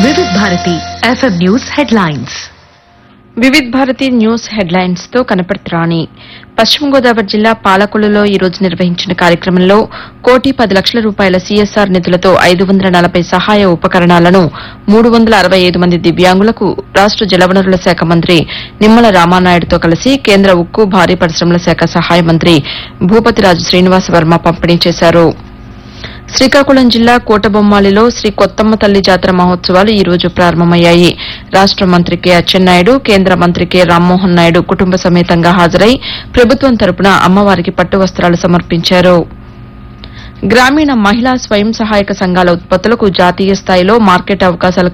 వివిధ Bharati FM news headlines Vividh Bharati news headlines తో కనపడుతురాని పశ్చిమ గోదావరి జిల్లా పాలకొల్లులో ఈ రోజు నిర్వహించిన కార్యక్రమంలో కోటి పది లక్షల రూపాయల సీఎస్ఆర్ నిధులతో ఐదు వందల నలభై సహాయ ఉపకరణాలను మూడు వందల అరవై ఐదు మంది దివ్యాంగులకు రాష్ట జలవనరుల శాఖ మంత్రి నిమ్మల రామానాయుడుతో కలిసి కేంద్ర ఉక్కు భారీ పరిశ్రమల శాఖ సహాయ మంత్రి భూపతిరాజు శ్రీనివాస వర్మ పంపిణీ చేశారు శ్రీకాకుళం జిల్లా కోటబొమ్మాలిలో శ్రీ కొత్తమ్మ తల్లి జాతర మహోత్సవాలు ఈ రోజు ప్రారంభమయ్యాయి రాష్ట మంత్రి కె అచ్చెన్నాయుడు కేంద్ర మంత్రి కె రామ్మోహన్ నాయుడు కుటుంబ సమేతంగా హాజరై ప్రభుత్వం తరపున అమ్మవారికి పట్టు వస్త్రాలు సమర్పించారు గ్రామీణ మహిళా స్వయం సహాయక సంఘాల ఉత్పత్తులకు జాతీయ స్థాయిలో మార్కెట్ అవకాశాలు